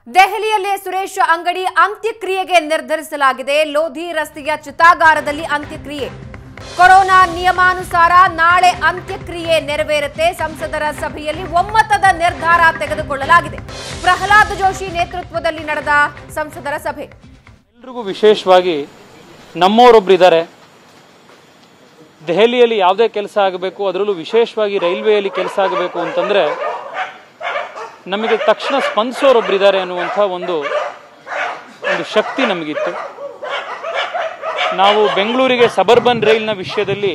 ದೆಹಲಿಯಲ್ಲಿ ಸುರೇಶ್ ಅಂಗಡಿ ಅಂತ್ಯಕ್ರಿಯೆಗೆ ನಿರ್ಧರಿಸಲಾಗಿದೆ ಲೋಧಿ ರಸ್ತೆಯ ಚಿತಾಗಾರದಲ್ಲಿ ಅಂತ್ಯಕ್ರಿಯೆ ಕೊರೋನಾ ನಿಯಮಾನುಸಾರ ನಾಳೆ ಅಂತ್ಯಕ್ರಿಯೆ ನೆರವೇರುತ್ತೆ ಸಂಸದರ ಸಭೆಯಲ್ಲಿ ಒಮ್ಮತದ ನಿರ್ಧಾರ ತೆಗೆದುಕೊಳ್ಳಲಾಗಿದೆ ಪ್ರಹ್ಲಾದ್ ಜೋಶಿ ನೇತೃತ್ವದಲ್ಲಿ ನಡೆದ ಸಂಸದರ ಸಭೆ ಎಲ್ರಿಗೂ ವಿಶೇಷವಾಗಿ ನಮ್ಮವರೊಬ್ರು ಇದ್ದಾರೆ ದೆಹಲಿಯಲ್ಲಿ ಯಾವುದೇ ಕೆಲಸ ಆಗಬೇಕು ಅದರಲ್ಲೂ ವಿಶೇಷವಾಗಿ ರೈಲ್ವೆಯಲ್ಲಿ ಕೆಲಸ ಆಗಬೇಕು ಅಂತಂದರೆ ನಮಗೆ ತಕ್ಷಣ ಸ್ಪಂದಿಸೋರೊಬ್ರು ಇದ್ದಾರೆ ಅನ್ನುವಂಥ ಒಂದು ಒಂದು ಶಕ್ತಿ ನಮಗಿತ್ತು ನಾವು ಬೆಂಗಳೂರಿಗೆ ಸಬರ್ಬನ್ ರೈಲ್ನ ವಿಷಯದಲ್ಲಿ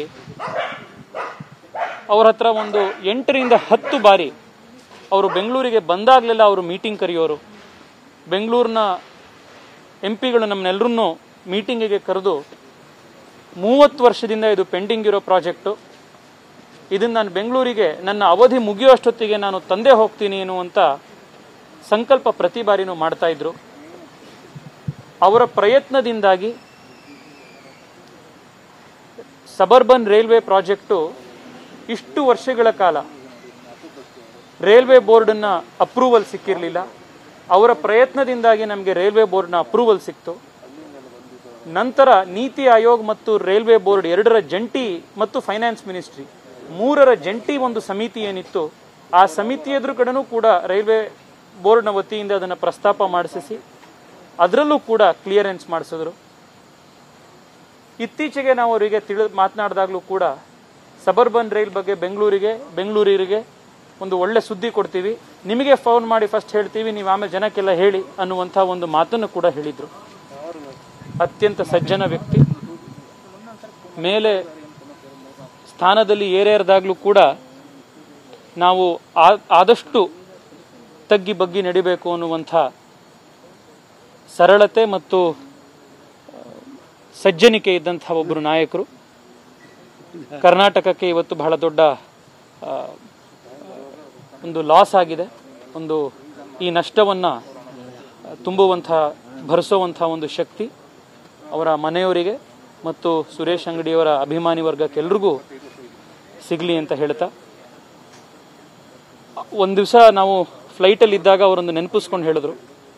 ಅವ್ರ ಹತ್ರ ಒಂದು ಎಂಟರಿಂದ ಹತ್ತು ಬಾರಿ ಅವರು ಬೆಂಗಳೂರಿಗೆ ಬಂದಾಗಲೆಲ್ಲ ಅವರು ಮೀಟಿಂಗ್ ಕರೆಯೋರು ಬೆಂಗಳೂರಿನ ಎಂ ಪಿಗಳು ನಮ್ಮನ್ನೆಲ್ಲರನ್ನೂ ಮೀಟಿಂಗಿಗೆ ಕರೆದು ಮೂವತ್ತು ವರ್ಷದಿಂದ ಇದು ಪೆಂಡಿಂಗ್ ಇರೋ ಪ್ರಾಜೆಕ್ಟು ಇದನ್ನು ನಾನು ಬೆಂಗಳೂರಿಗೆ ನನ್ನ ಅವಧಿ ಮುಗಿಯುವಷ್ಟೊತ್ತಿಗೆ ನಾನು ತಂದೆ ಹೋಗ್ತೀನಿ ಎನ್ನುವಂಥ ಸಂಕಲ್ಪ ಪ್ರತಿ ಬಾರಿನೂ ಮಾಡ್ತಾ ಇದ್ರು ಅವರ ಪ್ರಯತ್ನದಿಂದಾಗಿ ಸಬರ್ಬನ್ ರೈಲ್ವೆ ಪ್ರಾಜೆಕ್ಟು ಇಷ್ಟು ವರ್ಷಗಳ ಕಾಲ ರೈಲ್ವೆ ಬೋರ್ಡನ್ನ ಅಪ್ರೂವಲ್ ಸಿಕ್ಕಿರಲಿಲ್ಲ ಅವರ ಪ್ರಯತ್ನದಿಂದಾಗಿ ನಮಗೆ ರೈಲ್ವೆ ಬೋರ್ಡ್ನ ಅಪ್ರೂವಲ್ ಸಿಕ್ತು ನಂತರ ನೀತಿ ಆಯೋಗ್ ಮತ್ತು ರೈಲ್ವೆ ಬೋರ್ಡ್ ಎರಡರ ಜಂಟಿ ಮತ್ತು ಫೈನಾನ್ಸ್ ಮಿನಿಸ್ಟ್ರಿ ಮೂರರ ಜಂಟಿ ಒಂದು ಸಮಿತಿ ಏನಿತ್ತು ಆ ಸಮಿತಿ ಎದುರು ಕಡೆನೂ ಕೂಡ ರೈಲ್ವೆ ಬೋರ್ಡ್ನ ವತಿಯಿಂದ ಅದನ್ನು ಪ್ರಸ್ತಾಪ ಮಾಡಿಸಿ ಅದರಲ್ಲೂ ಕೂಡ ಕ್ಲಿಯರೆನ್ಸ್ ಮಾಡಿಸಿದ್ರು ಇತ್ತೀಚೆಗೆ ನಾವು ಅವರಿಗೆ ತಿಳಿ ಮಾತನಾಡಿದಾಗಲೂ ಕೂಡ ಸಬರ್ಬನ್ ರೈಲ್ ಬಗ್ಗೆ ಬೆಂಗಳೂರಿಗೆ ಬೆಂಗಳೂರಿಗೆ ಒಂದು ಒಳ್ಳೆ ಸುದ್ದಿ ಕೊಡ್ತೀವಿ ನಿಮಗೆ ಫೋನ್ ಮಾಡಿ ಫಸ್ಟ್ ಹೇಳ್ತೀವಿ ನೀವು ಆಮೇಲೆ ಜನಕ್ಕೆಲ್ಲ ಹೇಳಿ ಅನ್ನುವಂಥ ಒಂದು ಮಾತನ್ನು ಕೂಡ ಹೇಳಿದರು ಅತ್ಯಂತ ಸಜ್ಜನ ವ್ಯಕ್ತಿ ಮೇಲೆ ಸ್ಥಾನದಲ್ಲಿ ಏರೇರದಾಗಲೂ ಕೂಡ ನಾವು ಆ- ಆದಷ್ಟು ತಗ್ಗಿ ಬಗ್ಗಿ ನಡಿಬೇಕು ಅನ್ನುವಂಥ ಸರಳತೆ ಮತ್ತು ಆ, ಸಜ್ಜನಿಕೆ ಇದ್ದಂಥ ಒಬ್ಬರು ನಾಯಕರು ಕರ್ನಾಟಕಕ್ಕೆ ಇವತ್ತು ಬಹಳ ದೊಡ್ಡ ಆ, ಒಂದು ಲಾಸ್ ಆಗಿದೆ ಒಂದು ಈ ನಷ್ಟವನ್ನು ತುಂಬುವಂಥ ಭರಿಸುವಂಥ ಒಂದು ಶಕ್ತಿ ಅವರ ಮನೆಯವರಿಗೆ ಮತ್ತು ಸುರೇಶ್ ಅಂಗಡಿಯವರ ಅಭಿಮಾನಿ ವರ್ಗಕ್ಕೆಲ್ರಿಗೂ ಸಿಗಲಿ ಅಂತ ಹೇಳ್ತಾ ಒಂದು ದಿವಸ ನಾವು ಫ್ಲೈಟಲ್ಲಿ ಇದ್ದಾಗ ಅವರೊಂದು ನೆನಪಿಸ್ಕೊಂಡು ಹೇಳಿದ್ರು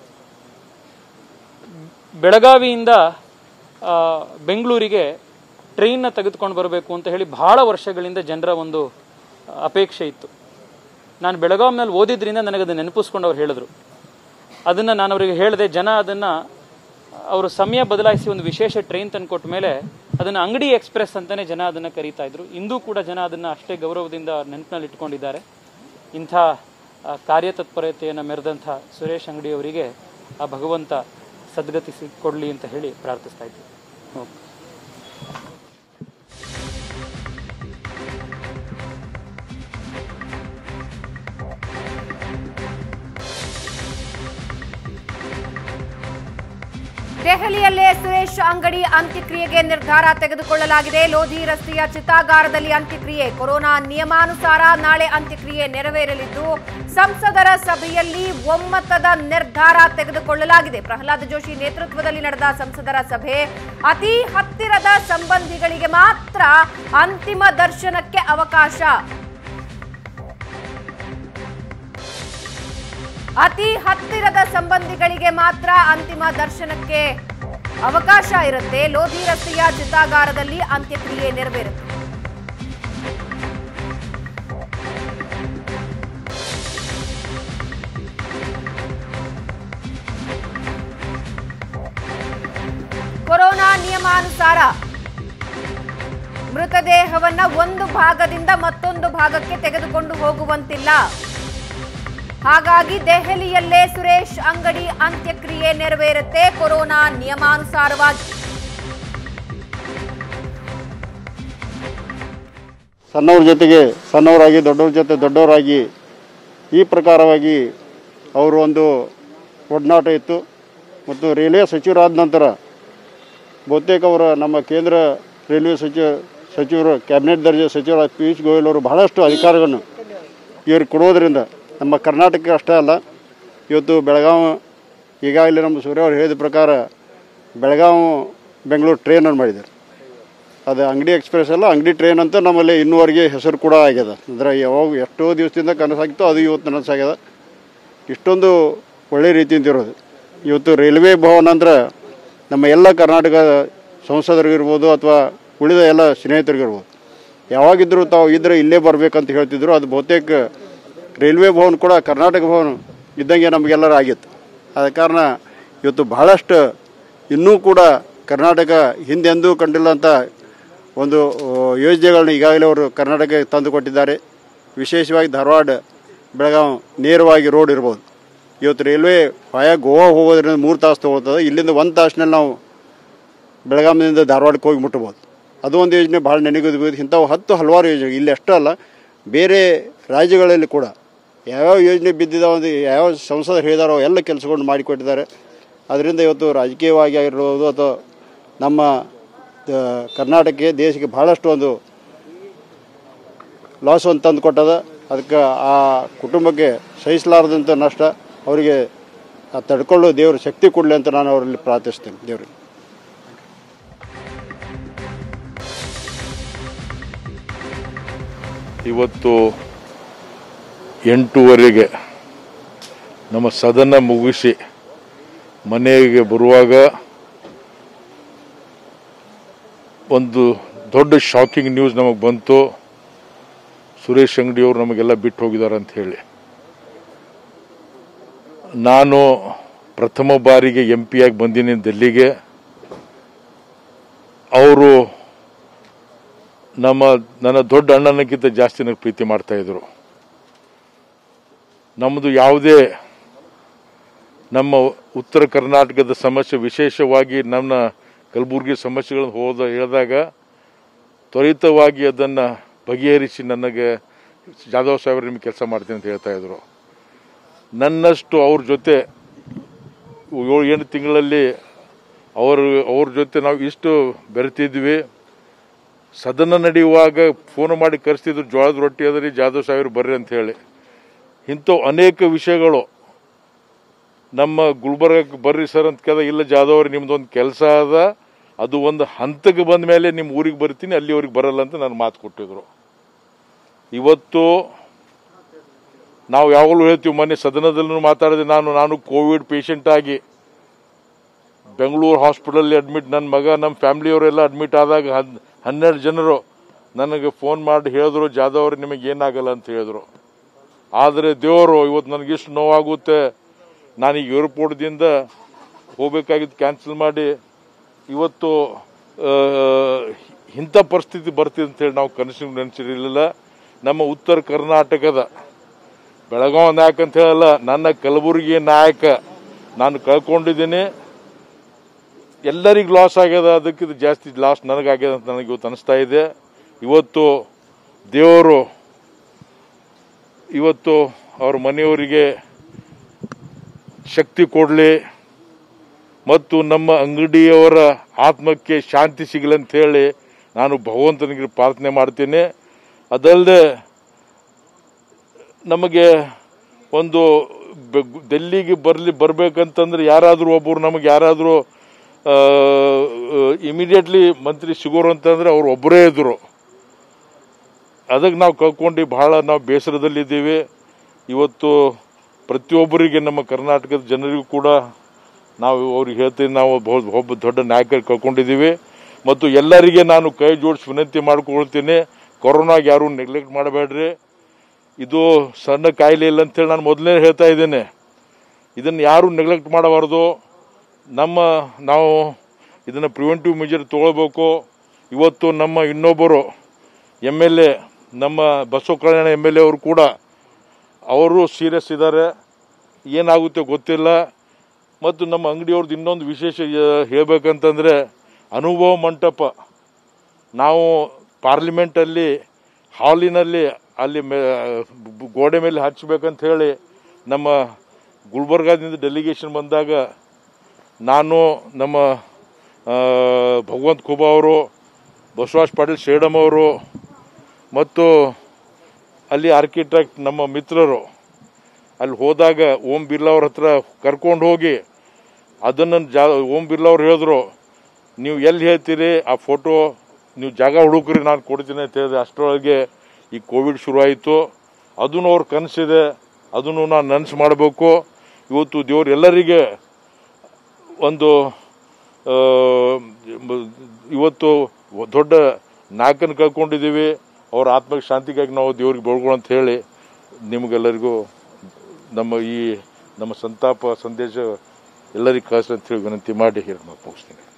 ಬೆಳಗಾವಿಯಿಂದ ಆ, ಬೆಂಗಳೂರಿಗೆ ಟ್ರೈನ್ನ ತೆಗೆದುಕೊಂಡು ಬರಬೇಕು ಅಂತ ಹೇಳಿ ಬಹಳ ವರ್ಷಗಳಿಂದ ಜನರ ಒಂದು ಅಪೇಕ್ಷೆ ಇತ್ತು ನಾನು ಬೆಳಗಾವಿನಲ್ಲಿ ಓದಿದ್ರಿಂದ ನನಗೆ ಅದನ್ನು ನೆನಪಿಸ್ಕೊಂಡು ಅವ್ರು ಹೇಳಿದ್ರು ಅದನ್ನು ನಾನು ಅವರಿಗೆ ಹೇಳಿದೆ ಜನ ಅದನ್ನು ಅವರು ಸಮಯ ಬದಲಾಯಿಸಿ ಒಂದು ವಿಶೇಷ ಟ್ರೈನ್ ತಂದುಕೊಟ್ಟ ಮೇಲೆ ಅದನ್ನು ಅಂಗಡಿ ಎಕ್ಸ್ಪ್ರೆಸ್ ಅಂತಲೇ ಜನ ಅದನ್ನು ಕರೀತಾ ಇದ್ರು ಇಂದೂ ಕೂಡ ಜನ ಅದನ್ನು ಅಷ್ಟೇ ಗೌರವದಿಂದ ನೆನಪಿನಲ್ಲಿ ಇಟ್ಕೊಂಡಿದ್ದಾರೆ ಇಂಥ ಆ, ಕಾರ್ಯತತ್ಪರತೆಯನ್ನು ಮೆರೆದಂಥ ಸುರೇಶ್ ಅಂಗಡಿಯವರಿಗೆ ಆ ಭಗವಂತ ಸದ್ಗತಿ ಕೊಡಲಿ ಅಂತ ಹೇಳಿ ಪ್ರಾರ್ಥಿಸ್ತಾ ಇದ್ವಿ ಓಕೆ ದೆಹಲಿಯಲ್ಲೇ ಸುರೇಶ್ ಅಂಗಡಿ ಅಂತ್ಯಕ್ರಿಯೆಗೆ ನಿರ್ಧಾರ ತೆಗೆದುಕೊಳ್ಳಲಾಗಿದೆ ಲೋಧಿ ರಸ್ತೆಯ ಚಿತಾಗಾರದಲ್ಲಿ ಅಂತ್ಯಕ್ರಿಯೆ ಕೊರೋನಾ ನಿಯಮಾನುಸಾರ ನಾಳೆ ಅಂತ್ಯಕ್ರಿಯೆ ನೆರವೇರಲಿದ್ದು ಸಂಸದರ ಸಭೆಯಲ್ಲಿ ಒಮ್ಮತದ ನಿರ್ಧಾರ ತೆಗೆದುಕೊಳ್ಳಲಾಗಿದೆ ಪ್ರಹ್ಲಾದ್ ಜೋಶಿ ನೇತೃತ್ವದಲ್ಲಿ ನಡೆದ ಸಂಸದರ ಸಭೆ ಅತಿ ಹತ್ತಿರದ ಸಂಬಂಧಿಗಳಿಗೆ ಮಾತ್ರ ಅಂತಿಮ ದರ್ಶನಕ್ಕೆ ಅವಕಾಶ ಅತಿ ಹತ್ತಿರದ ಸಂಬಂಧಿಗಳಿಗೆ ಮಾತ್ರ ಅಂತಿಮ ದರ್ಶನಕ್ಕೆ ಅವಕಾಶ ಇರುತ್ತೆ ಲೋಧಿ ರಸ್ತೆಯ ಚಿತಾಗಾರದಲ್ಲಿ ಅಂತ್ಯಕ್ರಿಯೆ ನೆರವೇರುತ್ತೆ ಕೊರೋನಾ ನಿಯಮಾನುಸಾರ ಮೃತದೇಹವನ್ನ ಒಂದು ಭಾಗದಿಂದ ಮತ್ತೊಂದು ಭಾಗಕ್ಕೆ ತೆಗೆದುಕೊಂಡು ಹೋಗುವಂತಿಲ್ಲ ಹಾಗಾಗಿ ದೆಹಲಿಯಲ್ಲೇ ಸುರೇಶ್ ಅಂಗಡಿ ಅಂತ್ಯಕ್ರಿಯೆ ನೆರವೇರುತ್ತೆ ಕೊರೋನಾ ನಿಯಮಾನುಸಾರವಾಗಿ ಸಣ್ಣವ್ರ ಜೊತೆಗೆ ಸಣ್ಣವರಾಗಿ ದೊಡ್ಡವ್ರ ಜೊತೆ ದೊಡ್ಡವರಾಗಿ ಈ ಪ್ರಕಾರವಾಗಿ ಅವರು ಒಂದು ಒಡನಾಟ ಇತ್ತು ಮತ್ತು ರೈಲ್ವೆ ಸಚಿವರಾದ ನಂತರ ಬಹುತೇಕ ಅವರ ನಮ್ಮ ಕೇಂದ್ರ ರೈಲ್ವೆ ಸಚಿವ ಸಚಿವರು ಕ್ಯಾಬಿನೆಟ್ ದರ್ಜೆ ಸಚಿವರಾದ ಪಿಯೂಷ್ ಗೋಯಲ್ ಅವರು ಬಹಳಷ್ಟು ಅಧಿಕಾರಗಳನ್ನು ಇವ್ರಿಗೆ ಕೊಡೋದ್ರಿಂದ ನಮ್ಮ ಕರ್ನಾಟಕ ಅಷ್ಟೇ ಅಲ್ಲ ಇವತ್ತು ಬೆಳಗಾವಿ ಈಗಾಗಲೇ ನಮ್ಮ ಸೂರ್ಯ ಅವರು ಹೇಳಿದ ಪ್ರಕಾರ ಬೆಳಗಾವಿ ಬೆಂಗಳೂರು ಟ್ರೈನನ್ನು ಮಾಡಿದ್ದಾರೆ ಅದು ಅಂಗಡಿ ಎಕ್ಸ್ಪ್ರೆಸ್ ಅಲ್ಲ ಅಂಗಡಿ ಟ್ರೈನ್ ಅಂತ ನಮ್ಮಲ್ಲಿ ಇನ್ನೂವರೆಗೆ ಹೆಸರು ಕೂಡ ಆಗ್ಯದ ಅಂದ್ರೆ ಯಾವಾಗ ಎಷ್ಟೋ ದಿವಸದಿಂದ ಕನಸಾಗಿತ್ತು ಅದು ಇವತ್ತು ನನಸಾಗ್ಯದ ಇಷ್ಟೊಂದು ಒಳ್ಳೆ ರೀತಿಯಿಂದ ಇರೋದು ಇವತ್ತು ರೈಲ್ವೆ ಭವನ ಅಂದ್ರೆ ನಮ್ಮ ಎಲ್ಲ ಕರ್ನಾಟಕ ಸಂಸದರಿಗಿರ್ಬೋದು ಅಥವಾ ಉಳಿದ ಎಲ್ಲ ಸ್ನೇಹಿತರಿಗಿರ್ಬೋದು ಯಾವಾಗಿದ್ದರೂ ತಾವು ಇದ್ರೆ ಇಲ್ಲೇ ಬರಬೇಕಂತ ಹೇಳ್ತಿದ್ರು ಅದು ಬಹುತೇಕ ರೈಲ್ವೆ ಭವನ ಕೂಡ ಕರ್ನಾಟಕ ಭವನ ಇದ್ದಂಗೆ ನಮಗೆಲ್ಲರೂ ಆಗಿತ್ತು ಆದ ಕಾರಣ ಇವತ್ತು ಬಹಳಷ್ಟು ಇನ್ನೂ ಕೂಡ ಕರ್ನಾಟಕ ಹಿಂದೆಂದೂ ಕಂಡಿಲ್ಲ ಅಂತ ಒಂದು ಆ, ಯೋಜನೆಗಳನ್ನ ಈಗಾಗಲೇ ಅವರು ಕರ್ನಾಟಕಕ್ಕೆ ತಂದು ಕೊಟ್ಟಿದ್ದಾರೆ ವಿಶೇಷವಾಗಿ ಧಾರವಾಡ ಬೆಳಗಾವಿ ನೇರವಾಗಿ ರೋಡ್ ಇರ್ಬೋದು ಇವತ್ತು ರೈಲ್ವೆ ವಾಯ ಗೋವಾ ಹೋಗೋದ್ರಿಂದ ಮೂರು ತಾಸು ತೊಗೊಳ್ತದೆ ಇಲ್ಲಿಂದ ಒಂದು ತಾಸಿನಲ್ಲಿ ನಾವು ಬೆಳಗಾವಿನಿಂದ ಧಾರವಾಡಕ್ಕೆ ಹೋಗಿ ಮುಟ್ಟಬೋದು ಅದು ಒಂದು ಯೋಜನೆ ಭಾಳ ನೆನಗುದು ಇಂಥವು ಹತ್ತು ಹಲವಾರು ಯೋಜನೆ ಇಲ್ಲಿ ಅಷ್ಟೇ ಅಲ್ಲ ಬೇರೆ ರಾಜ್ಯಗಳಲ್ಲಿ ಕೂಡ ಯಾವ್ಯಾವ ಯೋಜನೆ ಬಿದ್ದಿದಾವೆ ಅಂತ ಯಾವ ಸಂಸದರು ಹೇಳಿದಾರೋ ಎಲ್ಲ ಕೆಲಸಗಳನ್ನು ಮಾಡಿಕೊಟ್ಟಿದ್ದಾರೆ ಅದರಿಂದ ಇವತ್ತು ರಾಜಕೀಯವಾಗಿ ಆಗಿರ್ಬೋದು ಅಥವಾ ನಮ್ಮ ಆ, ಕರ್ನಾಟಕಕ್ಕೆ ದೇಶಕ್ಕೆ ಭಾಳಷ್ಟು ಒಂದು ಲಾಸ್ ಒಂದು ತಂದು ಕೊಟ್ಟದ ಅದಕ್ಕೆ ಆ ಕುಟುಂಬಕ್ಕೆ ಸಹಿಸಲಾರದಂಥ ನಷ್ಟ ಅವರಿಗೆ ಆ ತಡ್ಕೊಳ್ಳೋ ದೇವ್ರ ಶಕ್ತಿ ಕೊಡಲಿ ಅಂತ ನಾನು ಅವರಲ್ಲಿ ಪ್ರಾರ್ಥಿಸ್ತೇನೆ ದೇವ್ರಿಗೆ ಇವತ್ತು ಎಂಟೂವರೆಗೆ ನಮ್ಮ ಸದನ ಮುಗಿಸಿ ಮನೆಗೆ ಬರುವಾಗ ಒಂದು ದೊಡ್ಡ ಶಾಕಿಂಗ್ ನ್ಯೂಸ್ ನಮಗೆ ಬಂತು ಸುರೇಶ್ ಅಂಗಡಿಯವರು ನಮಗೆಲ್ಲ ಬಿಟ್ಟು ಹೋಗಿದ್ದಾರೆ ಅಂತ ಹೇಳಿ ನಾನು ಪ್ರಥಮ ಬಾರಿಗೆ ಎಂ ಪಿಯಾಗಿ ಬಂದೀನಿ ದಿಲ್ಲಿಗೆ ಅವರು ನಮ್ಮ ನನ್ನ ದೊಡ್ಡ ಅಣ್ಣನಕ್ಕಿಂತ ಜಾಸ್ತಿ ನನಗೆ ಪ್ರೀತಿ ಮಾಡ್ತಾ ಇದ್ರು ನಮ್ಮದು ಯಾವುದೇ ನಮ್ಮ ಉತ್ತರ ಕರ್ನಾಟಕದ ಸಮಸ್ಯೆ ವಿಶೇಷವಾಗಿ ನನ್ನ ಕಲಬುರಗಿ ಸಮಸ್ಯೆಗಳನ್ನು ಹೋದ ಹೇಳಿದಾಗ ತ್ವರಿತವಾಗಿ ಅದನ್ನು ಬಗೆಹರಿಸಿ ನನಗೆ ಜಾಧವ್ ಸಾಹೇಬ್ರು ನಿಮ್ಗೆ ಕೆಲಸ ಮಾಡ್ತೀನಿ ಅಂತ ಹೇಳ್ತಾ ಇದ್ರು ನನ್ನಷ್ಟು ಅವ್ರ ಜೊತೆ ಏಳು ಎಂಟು ತಿಂಗಳಲ್ಲಿ ಅವರು ಅವ್ರ ಜೊತೆ ನಾವು ಇಷ್ಟು ಬೆರೆತಿದ್ವಿ ಸದನ ನಡೆಯುವಾಗ ಫೋನ್ ಮಾಡಿ ಕರೆಸ್ತಿದ್ರು ಜೋಳದ ರೊಟ್ಟಿ ಅದರಿ ಜಾಧವ್ ಸಾಹೇಬ್ರು ಬರ್ರಿ ಅಂತ ಹೇಳಿ ಇಂಥವು ಅನೇಕ ವಿಷಯಗಳು ನಮ್ಮ ಗುಲ್ಬರ್ಗಕ್ಕೆ ಬರ್ರಿ ಸರ್ ಅಂತ ಕೇಳಿದಾಗ ಇಲ್ಲ ಜಾಧವ್ ಅವ್ರಿ ನಿಮ್ದೊಂದು ಕೆಲಸ ಅದ ಅದು ಒಂದು ಹಂತಕ್ಕೆ ಬಂದ ಮೇಲೆ ನಿಮ್ಮ ಊರಿಗೆ ಬರ್ತೀನಿ ಅಲ್ಲಿವರೆಗೆ ಬರಲ್ಲ ಅಂತ ನಾನು ಮಾತು ಕೊಟ್ಟಿದ್ರು ಇವತ್ತು ನಾವು ಯಾವಾಗಲೂ ಹೇಳ್ತೀವಿ ಮೊನ್ನೆ ಸದನದಲ್ಲೂ ಮಾತಾಡಿದೆ ನಾನು ನಾನು ಕೋವಿಡ್ ಪೇಷಂಟ್ ಆಗಿ ಬೆಂಗಳೂರು ಹಾಸ್ಪಿಟಲ್ ಅಡ್ಮಿಟ್ ನನ್ನ ಮಗ ನಮ್ಮ ಫ್ಯಾಮಿಲಿಯವರೆಲ್ಲ ಅಡ್ಮಿಟ್ ಆದಾಗ ಹನ್ ಹನ್ನೆರಡು ಜನರು ನನಗೆ ಫೋನ್ ಮಾಡಿ ಹೇಳಿದ್ರು ಜಾಧವ್ ಅವ್ರು ನಿಮಗೆ ಏನಾಗಲ್ಲ ಅಂತ ಹೇಳಿದ್ರು ಆದರೆ ದೇವರು ಇವತ್ತು ನನಗಿಷ್ಟು ನೋವಾಗುತ್ತೆ ನಾನೀಗ ಏರ್ಪೋರ್ಟ್ದಿಂದ ಹೋಗ್ಬೇಕಾಗಿದ್ದು ಕ್ಯಾನ್ಸಲ್ ಮಾಡಿ ಇವತ್ತು ಆ, ಇಂಥ ಪರಿಸ್ಥಿತಿ ಬರ್ತಿದೆ ಅಂತೇಳಿ ನಾವು ಕನಸು ನೆನೆಸಿರಲಿಲ್ಲ ನಮ್ಮ ಉತ್ತರ ಕರ್ನಾಟಕದ ಬೆಳಗಾವಿ ನಾಯಕ ಅಂತ ಹೇಳಲ್ಲ ನನ್ನ ಕಲಬುರಗಿ ನಾಯಕ ನಾನು ಕಳ್ಕೊಂಡಿದ್ದೀನಿ ಎಲ್ಲರಿಗೂ ಲಾಸ್ ಆಗ್ಯದ ಅದಕ್ಕಿಂತ ಜಾಸ್ತಿ ಲಾಸ್ ನನಗಾಗ್ಯದ ಅಂತ ನನಗೆ ಇವತ್ತು ಅನಿಸ್ತಾ ಇದೆ ಇವತ್ತು ದೇವರು ಇವತ್ತು ಅವ್ರ ಮನೆಯವರಿಗೆ ಶಕ್ತಿ ಕೊಡಲಿ ಮತ್ತು ನಮ್ಮ ಅಂಗಡಿಯವರ ಆತ್ಮಕ್ಕೆ ಶಾಂತಿ ಸಿಗಲಿ ಅಂತ ಹೇಳಿ ನಾನು ಭಗವಂತನಿಗೆ ಪ್ರಾರ್ಥನೆ ಮಾಡ್ತೀನಿ ಅದಲ್ಲದೆ ನಮಗೆ ಒಂದು ಬೆ- ಡೆಲ್ಲಿಗೆ ಬರಲಿ ಬರ್ಬೇಕಂತಂದ್ರೆ ಯಾರಾದರೂ ಒಬ್ಬರು ನಮಗೆ ಯಾರಾದರೂ ಇಮಿಡಿಯೇಟ್ಲಿ ಮಂತ್ರಿ ಸಿಗೋರು ಅಂತಂದ್ರೆ ಅವ್ರು ಒಬ್ಬರೇ ಇದ್ರು ಅದಕ್ಕೆ ನಾವು ಕಳ್ಕೊಂಡು ಬಹಳ ನಾವು ಬೇಸರದಲ್ಲಿದ್ದೀವಿ ಇವತ್ತು ಪ್ರತಿಯೊಬ್ಬರಿಗೆ ನಮ್ಮ ಕರ್ನಾಟಕದ ಜನರಿಗೂ ಕೂಡ ನಾವು ಅವ್ರಿಗೆ ಹೇಳ್ತೀವಿ ನಾವು ಬಹು- ಒಬ್ಬ ದೊಡ್ಡ ನಾಯಕರು ಕಳ್ಕೊಂಡಿದ್ದೀವಿ ಮತ್ತು ಎಲ್ಲರಿಗೆ ನಾನು ಕೈ ಜೋಡಿಸಿ ವಿನಂತಿ ಮಾಡ್ಕೊಳ್ತೀನಿ ಕೊರೋನಾಗೆ ಯಾರು ನೆಗ್ಲೆಕ್ಟ್ ಮಾಡಬೇಡ್ರಿ ಇದು ಸಣ್ಣ ಕಾಯಿಲೆ ಇಲ್ಲ ಅಂತೇಳಿ ನಾನು ಮೊದಲೇ ಹೇಳ್ತಾ ಇದ್ದೇನೆ ಇದನ್ನು ಯಾರು ನೆಗ್ಲೆಕ್ಟ್ ಮಾಡಬಾರ್ದು ನಮ್ಮ ನಾವು ಇದನ್ನು ಪ್ರಿವೆಂಟಿವ್ ಮೆಜರ್ ತಗೊಳ್ಬೇಕು ಇವತ್ತು ನಮ್ಮ ಇನ್ನೊಬ್ಬರು ಎಮ್ ಎಲ್ ಎ ನಮ್ಮ Basava Kalyana M L A ಅವರು ಕೂಡ ಅವರು ಸೀರಿಯಸ್ ಇದ್ದಾರೆ ಏನಾಗುತ್ತೆ ಗೊತ್ತಿಲ್ಲ ಮತ್ತು ನಮ್ಮ ಅಂಗಡಿಯವ್ರದ್ದು ಇನ್ನೊಂದು ವಿಶೇಷ ಆ, ಹೇಳ್ಬೇಕಂತಂದ್ರೆ ಅನುಭವ ಮಂಟಪ ನಾವು ಪಾರ್ಲಿಮೆಂಟಲ್ಲಿ ಹಾಲಿನಲ್ಲಿ ಅಲ್ಲಿ ಮೇ ಬ- ಗೋಡೆ ಮೇಲೆ ಹಚ್ಚಬೇಕಂತ ಹೇಳಿ ನಮ್ಮ ಗುಲ್ಬರ್ಗಾದಿಂದ ಡೆಲಿಗೇಷನ್ ಬಂದಾಗ ನಾನು ನಮ್ಮ ಆ, ಭಗವಂತ ಖುಬಾ ಅವರು ಬಸವರಾಜ್ ಪಾಟೀಲ್ ಶೇಡಮ್ ಅವರು ಮತ್ತು ಅಲ್ಲಿ ಆರ್ಕಿಟೆಕ್ಟ್ ನಮ್ಮ ಮಿತ್ರರು ಅಲ್ಲಿ ಹೋದಾಗ ಓಂ ಬಿರ್ಲಾ ಅವ್ರ ಹತ್ರ ಕರ್ಕೊಂಡು ಹೋಗಿ ಅದನ್ನು ಜಾ ಓಂ ಬಿರ್ಲಾ ಅವ್ರು ಹೇಳಿದ್ರು ನೀವು ಎಲ್ಲಿ ಹೇಳ್ತೀರಿ ಆ ಫೋಟೋ ನೀವು ಜಾಗ ಹುಡುಕ್ರಿ ನಾನು ಕೊಡ್ತೀನಿ ಅಂತ ಹೇಳಿದೆ ಅಷ್ಟರೊಳಗೆ ಈ ಕೋವಿಡ್ ಶುರುವಾಯಿತು ಅದನ್ನು ಅವ್ರ ಕನಸಿದೆ ಅದನ್ನು ನಾನು ನನಸು ಮಾಡಬೇಕು ಇವತ್ತು ದೇವರು ಎಲ್ಲರಿಗೆ ಒಂದು ಆ, ಮ- ಇವತ್ತು ದೊಡ್ಡ ನಾಯಕನ ಕಳ್ಕೊಂಡಿದ್ದೀವಿ ಅವ್ರ ಆತ್ಮಕ್ಕೆ ಶಾಂತಿಗಾಗಿ ನಾವು ದೇವ್ರಿಗೆ ಬೆಳ್ಕೊಳ್ಳೋ ಅಂತ ಹೇಳಿ ನಿಮಗೆಲ್ಲರಿಗೂ ನಮ್ಮ ಈ ನಮ್ಮ ಸಂತಾಪ ಸಂದೇಶ ಎಲ್ಲರಿಗೂ ಕಳಿಸಿ ಅಂತ ಹೇಳಿ ವಿನಂತಿ ಮಾಡಿ ಹೇಳಿ ಮುಗಿಸ್ತೀನಿ